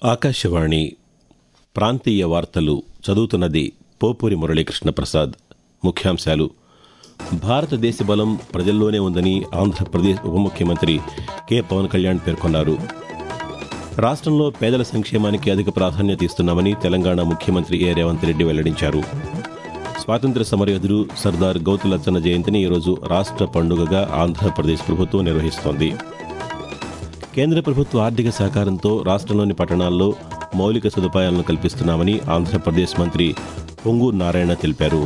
ఆకాశవాణి ప్రాంతీయ వార్తలు చదువుతున్నది పోపూరి మురళీకృష్ణ ప్రసాద్ ముఖ్యాంశాలు భారతదేశ బలం ప్రజల్లోనే ఉందని ఆంధ్రప్రదేశ్ ఉప ముఖ్యమంత్రి కె పవన్ కళ్యాణ్ పేర్కొన్నారు రాష్ట్రంలో పేదల సంక్షేమానికి అధిక ప్రాధాన్యత ఇస్తున్నామని తెలంగాణ ముఖ్యమంత్రి ఏ రేవంత్ రెడ్డి వెల్లడించారు స్వాతంత్ర సమరయోధుడు సర్దార్ గౌతులచ్చన్న జయంతిని ఈరోజు రాష్ట్ర పండుగగా ఆంధ్రప్రదేశ్ ప్రభుత్వం నిర్వహిస్తోంది కేంద్ర ప్రభుత్వ ఆర్థిక సహకారంతో రాష్ట్రంలోని పట్టణాల్లో మౌలిక సదుపాయాలను కల్పిస్తున్నామని ఆంధ్రప్రదేశ్ మంత్రి పొంగు నారాయణ తెలిపారు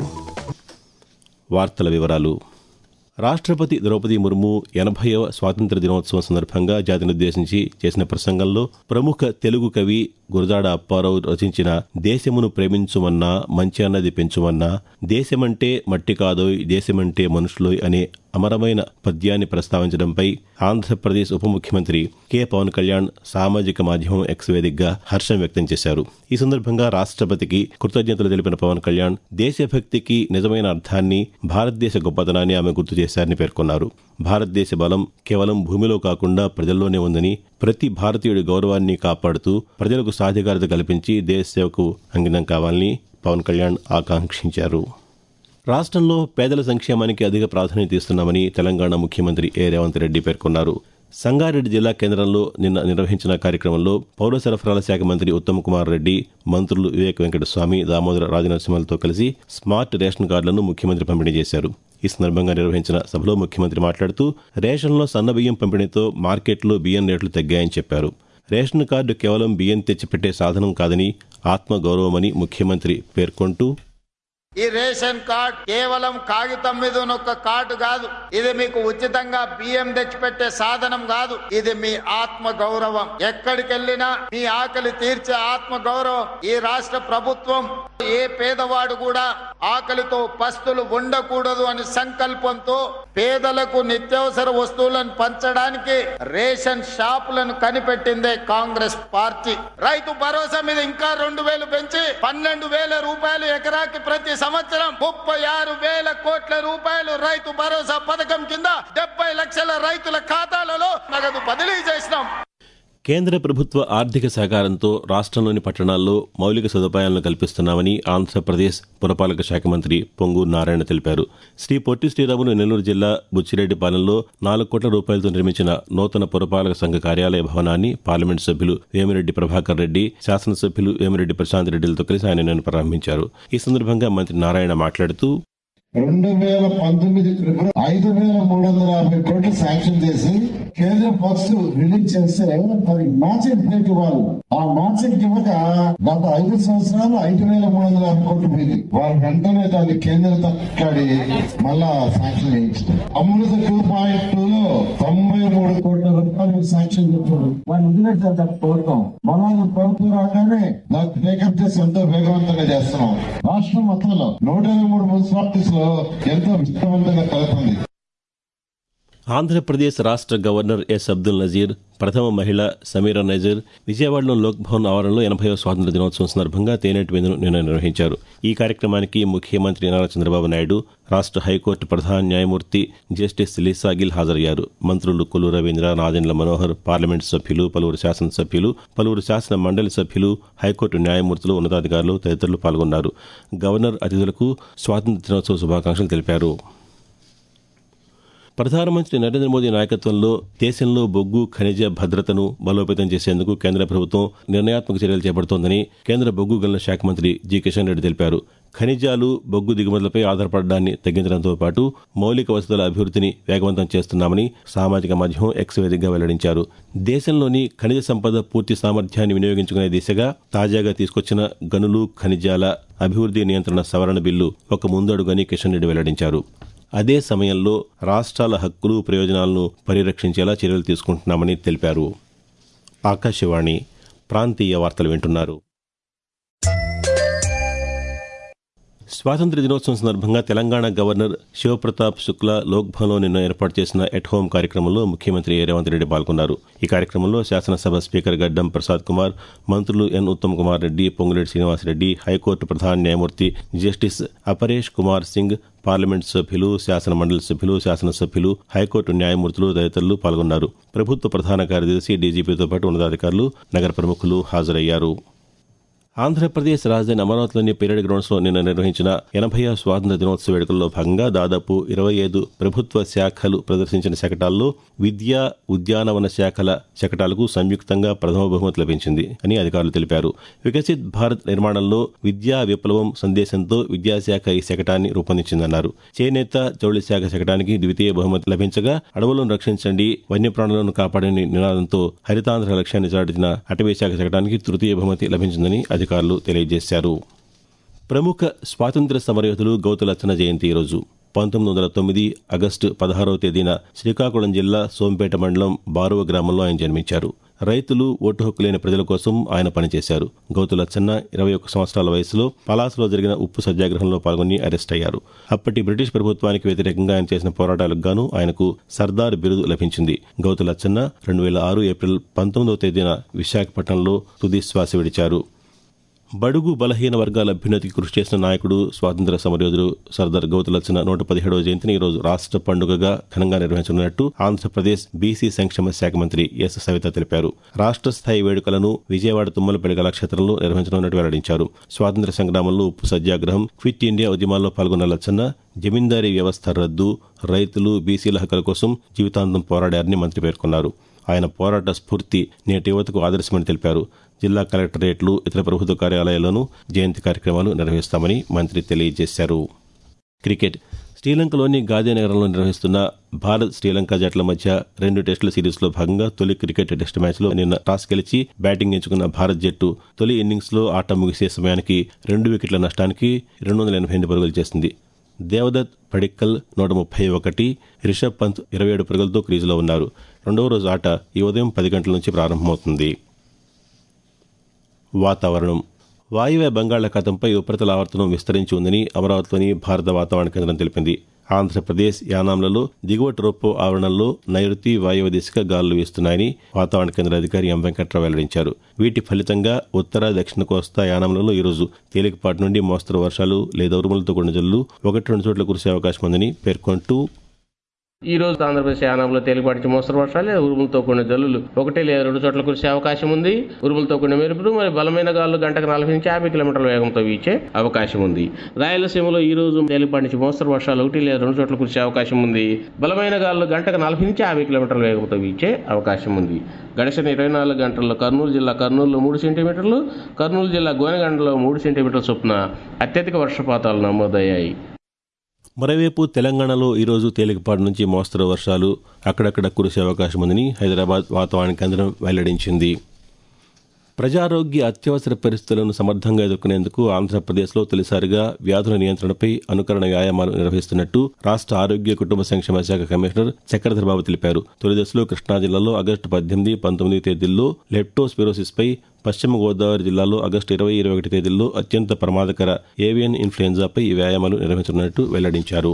వార్తల వివరాలు రాష్ట్రపతి ద్రౌపది ముర్ము ఎనభైవ స్వాతంత్ర దినోత్సవం సందర్భంగా జాతినుద్దేశించి చేసిన ప్రసంగంలో ప్రముఖ తెలుగు కవి గురజాడ అప్పారావు రచించిన దేశమును ప్రేమించుమన్నా మంచి అన్నది పెంచుమన్నా దేశమంటే మట్టి కాదోయ్ దేశమంటే మనుషులోయ్ అనే అమరమైన పద్యాన్ని ప్రస్తావించడంపై ఆంధ్రప్రదేశ్ ఉప ముఖ్యమంత్రి కె పవన్ కళ్యాణ్ సామాజిక మాధ్యమం ఎక్స్ వేదికగా హర్షం వ్యక్తం చేశారు ఈ సందర్భంగా రాష్ట్రపతికి కృతజ్ఞతలు తెలిపిన పవన్ కళ్యాణ్ దేశభక్తికి నిజమైన అర్థాన్ని భారతదేశ గొప్పతనాన్ని ఆమె గుర్తు చేశారని పేర్కొన్నారు భారతదేశ బలం కేవలం భూమిలో కాకుండా ప్రజల్లోనే ఉందని ప్రతి భారతీయుడి గౌరవాన్ని కాపాడుతూ ప్రజలకు సాధికారత కల్పించి దేశ సేవకు అంకితం కావాలని పవన్ కళ్యాణ్ ఆకాంక్షించారు రాష్ట్రంలో పేదల సంక్షేమానికి అధిక ప్రాధాన్యత ఇస్తున్నామని తెలంగాణ ముఖ్యమంత్రి ఏ రేవంత్ రెడ్డి పేర్కొన్నారు సంగారెడ్డి జిల్లా కేంద్రంలో నిన్న నిర్వహించిన కార్యక్రమంలో పౌర సరఫరాల శాఖ మంత్రి ఉత్తమ్ కుమార్ రెడ్డి మంత్రులు వివేక్ వెంకటస్వామి దామోదర రాజనరసింహలతో కలిసి స్మార్ట్ రేషన్ కార్డులను ముఖ్యమంత్రి పంపిణీ చేశారు ఈ సందర్భంగా నిర్వహించిన సభలో ముఖ్యమంత్రి మాట్లాడుతూ రేషన్లో సన్నబియ్యం పంపిణీతో మార్కెట్లో బియ్యం రేట్లు తగ్గాయని చెప్పారు రేషన్ కార్డు కేవలం బియ్యం తెచ్చిపెట్టే సాధనం కాదని ఆత్మగౌరవమని ముఖ్యమంత్రి పేర్కొంటూ ఈ రేషన్ కార్డ్ కేవలం కాగితం మీద ఉన్న ఒక కార్డు కాదు ఇది మీకు ఉచితంగా బియ్యం తెచ్చిపెట్టే సాధనం కాదు ఇది మీ ఆత్మ గౌరవం ఎక్కడికి వెళ్ళినా మీ ఆకలి తీర్చే ఆత్మ గౌరవం ఈ రాష్ట్ర ప్రభుత్వం ఏ పేదవాడు కూడా ఆకలితో పస్తులు ఉండకూడదు అని సంకల్పంతో పేదలకు నిత్యావసర వస్తువులను పంచడానికి రేషన్ షాపులను కనిపెట్టిందే కాంగ్రెస్ పార్టీ రైతు భరోసా మీద ఇంకా రెండు వేలు పెంచి పన్నెండు వేల రూపాయలు ఎకరాకి ప్రతి సంవత్సరం ముప్పై ఆరు వేల కోట్ల రూపాయలు రైతు భరోసా పథకం కింద డెబ్బై లక్షల రైతుల ఖాతాలలో నగదు బదిలీ చేసినాం కేంద్ర ప్రభుత్వ ఆర్థిక సహకారంతో రాష్ట్రంలోని పట్టణాల్లో మౌలిక సదుపాయాలను కల్పిస్తున్నామని ఆంధ్రప్రదేశ్ పురపాలక శాఖ మంత్రి పొంగు నారాయణ తెలిపారు శ్రీ పొట్టి శ్రీరాములు నెల్లూరు జిల్లా బుచ్చిరెడ్డిపాలెంలో నాలుగు కోట్ల రూపాయలతో నిర్మించిన నూతన పురపాలక సంఘ కార్యాలయ భవనాన్ని పార్లమెంటు సభ్యులు వేమిరెడ్డి ప్రభాకర్ రెడ్డి శాసనసభ్యులు వేమిరెడ్డి ప్రశాంత్ రెడ్డిలతో కలిసి ఆయన నిన్న ప్రారంభించారు ఈ సందర్భంగా మంత్రి నారాయణ మాట్లాడుతూ రెండు వేల పంతొమ్మిది ఫిబ్రవరి ఐదు వేల మూడు వందల యాభై కోట్లు శాంక్షన్ చేసి కేంద్రం ఫస్ట్ రిలీజ్ చేస్తే మరి మ్యాచింగ్ బ్రేక్ ఇవ్వాలి ఆ మ్యాచింగ్ ఇవ్వక గత ఐదు సంవత్సరాలు ఐదు వేల మూడు వందల యాభై కోట్లు పోయింది వారు వెంటనే దాన్ని కేంద్రం తక్కడి మళ్ళా శాంక్షన్ చేయించారు అమృత టూ పాయింట్ టూ లో తొంభై మూడు కోట్ల రూపాయలు శాంక్షన్ చెప్పారు వాళ్ళు వదిలేసారు దాన్ని కోరుతాం మనం ప్రభుత్వం రాగానే దాన్ని టేకప్ చేసి ఎంతో వేగవంతంగా చేస్తున్నాం రాష్ట్రం మొత్తంలో నూట ఇరవై మూడు మున్సిపాలిటీస్ లో ఎంతో విస్తృతంగా కలుపుతుంది ఆంధ్రప్రదేశ్ రాష్ట్ర గవర్నర్ ఎస్ అబ్దుల్ నజీర్ ప్రథమ మహిళ సమీరా నజీర్ విజయవాడలో లోక్ భవన్ ఆవరణలో ఎనభైవ స్వాతంత్ర దినోత్సవం సందర్భంగా తేనెటి విందును నిన్న నిర్వహించారు ఈ కార్యక్రమానికి ముఖ్యమంత్రి నారా చంద్రబాబు నాయుడు రాష్ట్ర హైకోర్టు ప్రధాన న్యాయమూర్తి జస్టిస్ లీసా గిల్ హాజరయ్యారు మంత్రులు కొల్లు రవీంద్ర నాదెండ్ల మనోహర్ పార్లమెంటు సభ్యులు పలువురు శాసనసభ్యులు పలువురు శాసన మండలి సభ్యులు హైకోర్టు న్యాయమూర్తులు ఉన్నతాధికారులు తదితరులు పాల్గొన్నారు గవర్నర్ అతిథులకు స్వాతంత్ర దినోత్సవ శుభాకాంక్షలు తెలిపారు ప్రధానమంత్రి నరేంద్ర మోదీ నాయకత్వంలో దేశంలో బొగ్గు ఖనిజ భద్రతను బలోపేతం చేసేందుకు కేంద్ర ప్రభుత్వం నిర్ణయాత్మక చర్యలు చేపడుతోందని కేంద్ర బొగ్గు గనుల శాఖ మంత్రి జి కిషన్ రెడ్డి తెలిపారు ఖనిజాలు బొగ్గు దిగుమతులపై ఆధారపడడాన్ని తగ్గించడంతో పాటు మౌలిక వసతుల అభివృద్ధిని వేగవంతం చేస్తున్నామని సామాజిక మాధ్యమం ఎక్స్ వేదికగా వెల్లడించారు దేశంలోని ఖనిజ సంపద పూర్తి సామర్థ్యాన్ని వినియోగించుకునే దిశగా తాజాగా తీసుకొచ్చిన గనులు ఖనిజాల అభివృద్ధి నియంత్రణ సవరణ బిల్లు ఒక ముందడుగని కిషన్ రెడ్డి వెల్లడించారు అదే సమయంలో రాష్ట్రాల హక్కులు ప్రయోజనాలను పరిరక్షించేలా చర్యలు తీసుకుంటున్నామని తెలిపారు ఆకాశవాణి ప్రాంతీయ వార్తలు వింటున్నారు స్వాతంత్ర్య దినోత్సవం సందర్భంగా తెలంగాణ గవర్నర్ శివప్రతాప్ శుక్లా లోక్భవన్లో నిన్న ఏర్పాటు చేసిన ఎట్ హోం కార్యక్రమంలో ముఖ్యమంత్రి ఏ రేవంత్ రెడ్డి పాల్గొన్నారు ఈ కార్యక్రమంలో శాసనసభ స్పీకర్ గడ్డం ప్రసాద్ కుమార్ మంత్రులు ఎన్ ఉత్తమ్ కుమార్ రెడ్డి పొంగులేటి శ్రీనివాసరెడ్డి హైకోర్టు ప్రధాన న్యాయమూర్తి జస్టిస్ అపరేష్ కుమార్ సింగ్ పార్లమెంట్ సభ్యులు శాసన మండలి సభ్యులు శాసనసభ్యులు హైకోర్టు న్యాయమూర్తులు తదితరులు పాల్గొన్నారు ప్రభుత్వ ప్రధాన కార్యదర్శి డీజీపీతో పాటు ఉన్నతాధికారులు నగర ప్రముఖులు హాజరయ్యారు ఆంధ్రప్రదేశ్ రాజధాని అమరావతిలోని పీరియడ్ గ్రౌండ్స్లో నిన్న నిర్వహించిన ఎనభై స్వాతంత్ర దినోత్సవ వేడుకల్లో భాగంగా దాదాపు ఇరవై ఐదు ప్రభుత్వ శాఖలు ప్రదర్శించిన శకటాల్లో విద్యా ఉద్యానవన శాఖల శకటాలకు సంయుక్తంగా ప్రథమ బహుమతి లభించింది అని అధికారులు తెలిపారు వికసిత్ భారత్ నిర్మాణంలో విద్యా విప్లవం సందేశంతో విద్యాశాఖ ఈ శకటాన్ని రూపొందించిందన్నారు చేనేత జౌళి శాఖ శకటానికి ద్వితీయ బహుమతి లభించగా అడవులను రక్షించండి వన్యప్రాణులను కాపాడని నినాదంతో హరితాంధ్ర లక్ష్యాన్ని చాటిన అటవీ శాఖ శకటానికి తృతీయ బహుమతి లభించిందని అధికారులు తెలియజేశారు ప్రముఖ స్వాతంత్ర్య సమరయోధులు గౌతులచ్చన జయంతి ఈరోజు పంతొమ్మిది వందల తొమ్మిది ఆగస్టు పదహారవ తేదీన శ్రీకాకుళం జిల్లా సోంపేట మండలం బారువ గ్రామంలో ఆయన జన్మించారు రైతులు ఓటు హక్కు లేని ప్రజల కోసం ఆయన పనిచేశారు గౌతులచ్చన్న ఇరవై ఒక్క సంవత్సరాల వయసులో పలాసలో జరిగిన ఉప్పు సత్యాగ్రహంలో పాల్గొని అరెస్ట్ అయ్యారు అప్పటి బ్రిటిష్ ప్రభుత్వానికి వ్యతిరేకంగా ఆయన చేసిన పోరాటాలకు గాను ఆయనకు సర్దార్ బిరుదు లభించింది గౌతులచ్చన్న రెండు వేల ఆరు ఏప్రిల్ పంతొమ్మిదవ తేదీన విశాఖపట్నంలో తుది శ్వాస విడిచారు బడుగు బలహీన వర్గాల అభ్యున్నతికి కృషి చేసిన నాయకుడు స్వాతంత్ర సమరయోధుడు సర్దార్ గౌతులచ్చన నూట పదిహేడవ జయంతిని ఈరోజు రాష్ట్ర పండుగగా ఘనంగా నిర్వహించనున్నట్టు ఆంధ్రప్రదేశ్ బీసీ సంక్షేమ శాఖ మంత్రి ఎస్ సవిత తెలిపారు రాష్ట్ర స్థాయి వేడుకలను విజయవాడ తుమ్మలపల్లి కళాక్షేత్రంలో నిర్వహించనున్నట్టు వెల్లడించారు స్వాతంత్ర సంగ్రామంలో ఉప్పు సత్యాగ్రహం క్విట్ ఇండియా ఉద్యమాల్లో పాల్గొన్న లచ్చన్న జమీందారీ వ్యవస్థ రద్దు రైతులు బీసీల హక్కుల కోసం జీవితాంతం పోరాడారని మంత్రి పేర్కొన్నారు ఆయన పోరాట స్ఫూర్తి నేటి యువతకు ఆదర్శమని తెలిపారు జిల్లా కలెక్టరేట్లు ఇతర ప్రభుత్వ కార్యాలయాల్లోనూ జయంతి కార్యక్రమాలు నిర్వహిస్తామని మంత్రి తెలియజేశారు క్రికెట్ శ్రీలంకలోని గాంధీనగరంలో నిర్వహిస్తున్న భారత్ శ్రీలంక జట్ల మధ్య రెండు టెస్టుల సిరీస్లో భాగంగా తొలి క్రికెట్ టెస్ట్ మ్యాచ్లో నిన్న టాస్ గెలిచి బ్యాటింగ్ ఎంచుకున్న భారత్ జట్టు తొలి ఇన్నింగ్స్లో ఆట ముగిసే సమయానికి రెండు వికెట్ల నష్టానికి రెండు వందల ఎనభై ఎనిమిది పరుగులు చేసింది దేవదత్ పడిక్కల్ నూట ముప్పై ఒకటి రిషబ్ పంత్ ఇరవై ఏడు పరుగులతో క్రీజులో ఉన్నారు రెండవ రోజు ఆట ఈ ఉదయం పది గంటల నుంచి ప్రారంభమవుతుంది వాతావరణం వాయువ్య బంగాళాఖాతంపై ఉపరితల ఆవర్తనం విస్తరించి ఉందని అమరావతిలోని భారత వాతావరణ కేంద్రం తెలిపింది ఆంధ్రప్రదేశ్ యానాంలలో దిగువ ట్రోపో ఆవరణంలో నైరుతి వాయువ్య దిశగా గాలులు వీస్తున్నాయని వాతావరణ కేంద్ర అధికారి ఎం వెంకట్రావు వెల్లడించారు వీటి ఫలితంగా ఉత్తర దక్షిణ కోస్తా యానాంలలో ఈరోజు తేలికపాటి నుండి మోస్తరు వర్షాలు లేదా ఉరుములతో కూడిన జల్లులు ఒకటి రెండు చోట్ల కురిసే అవకాశం ఉందని పేర్కొంటూ ఈ రోజు ఆంధ్రప్రదేశ్ యానాంలో తేలిపాటి నుంచి మోస్తరు వర్షాలు లేదా ఉరుములతో కూడిన జల్లులు ఒకటి లేదా రెండు చోట్ల కురిసే అవకాశం ఉంది ఉరుములతో కూడిన మెరుపులు మరి బలమైన గాలులు గంటకు నలభై నుంచి యాభై కిలోమీటర్ల వేగంతో వీచే అవకాశం ఉంది రాయలసీమలో ఈ రోజు తేలిపాటి నుంచి మోస్తరు వర్షాలు ఒకటి లేదా రెండు చోట్ల కురిసే అవకాశం ఉంది బలమైన గాలులు గంటకు నలభై నుంచి యాభై కిలోమీటర్ల వేగంతో వీచే అవకాశం ఉంది గడిచిన ఇరవై నాలుగు గంటల్లో కర్నూలు జిల్లా కర్నూలులో మూడు సెంటీమీటర్లు కర్నూలు జిల్లా గోనెగండలో మూడు సెంటీమీటర్ల చొప్పున అత్యధిక వర్షపాతాలు నమోదయ్యాయి మరోవైపు తెలంగాణలో ఈరోజు తేలికపాటి నుంచి మోస్తరు వర్షాలు అక్కడక్కడ కురిసే అవకాశం ఉందని హైదరాబాద్ వాతావరణ కేంద్రం వెల్లడించింది ప్రజారోగ్య అత్యవసర పరిస్థితులను సమర్థంగా ఎదుర్కొనేందుకు ఆంధ్రప్రదేశ్లో తొలిసారిగా వ్యాధుల నియంత్రణపై అనుకరణ వ్యాయామాలు నిర్వహిస్తున్నట్టు రాష్ట్ర ఆరోగ్య కుటుంబ సంక్షేమ శాఖ కమిషనర్ చక్రధర్ బాబు తెలిపారు తొలి దశలో కృష్ణా జిల్లాలో ఆగస్టు పద్దెనిమిది పంతొమ్మిది తేదీల్లో లెప్టోస్పిరోసిస్ పై పశ్చిమ గోదావరి జిల్లాలో ఆగస్టు ఇరవై ఇరవై ఒకటి తేదీల్లో అత్యంత ప్రమాదకర ఏవియన్ ఇన్ఫ్లుయెంజాపై ఈ వ్యాయామాలు నిర్వహించనున్నట్టు వెల్లడించారు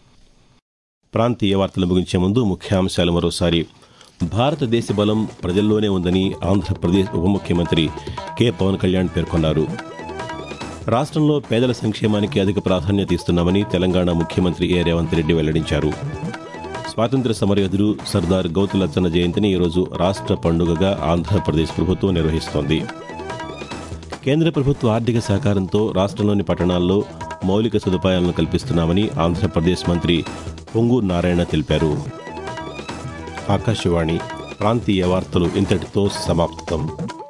ప్రాంతీయ వార్తలు ముగించే ముందు ముఖ్యాంశాలు మరోసారి భారతదేశ బలం ప్రజల్లోనే ఉందని ఆంధ్రప్రదేశ్ ఉప ముఖ్యమంత్రి కె పవన్ కళ్యాణ్ పేర్కొన్నారు రాష్ట్రంలో పేదల సంక్షేమానికి అధిక ప్రాధాన్యత ఇస్తున్నామని తెలంగాణ ముఖ్యమంత్రి ఏ రేవంత్ రెడ్డి వెల్లడించారు స్వాతంత్ర సమరయోధుడు సర్దార్ గౌతులచ్చన్న జయంతిని ఈరోజు రాష్ట్ర పండుగగా ఆంధ్రప్రదేశ్ ప్రభుత్వం నిర్వహిస్తోంది కేంద్ర ప్రభుత్వ ఆర్థిక సహకారంతో రాష్ట్రంలోని పట్టణాల్లో మౌలిక సదుపాయాలను కల్పిస్తున్నామని ఆంధ్రప్రదేశ్ మంత్రి పొంగు నారాయణ తెలిపారు ఆకాశవాణి ప్రాంతీయ వార్తలు ఇంతటితో సమాప్తం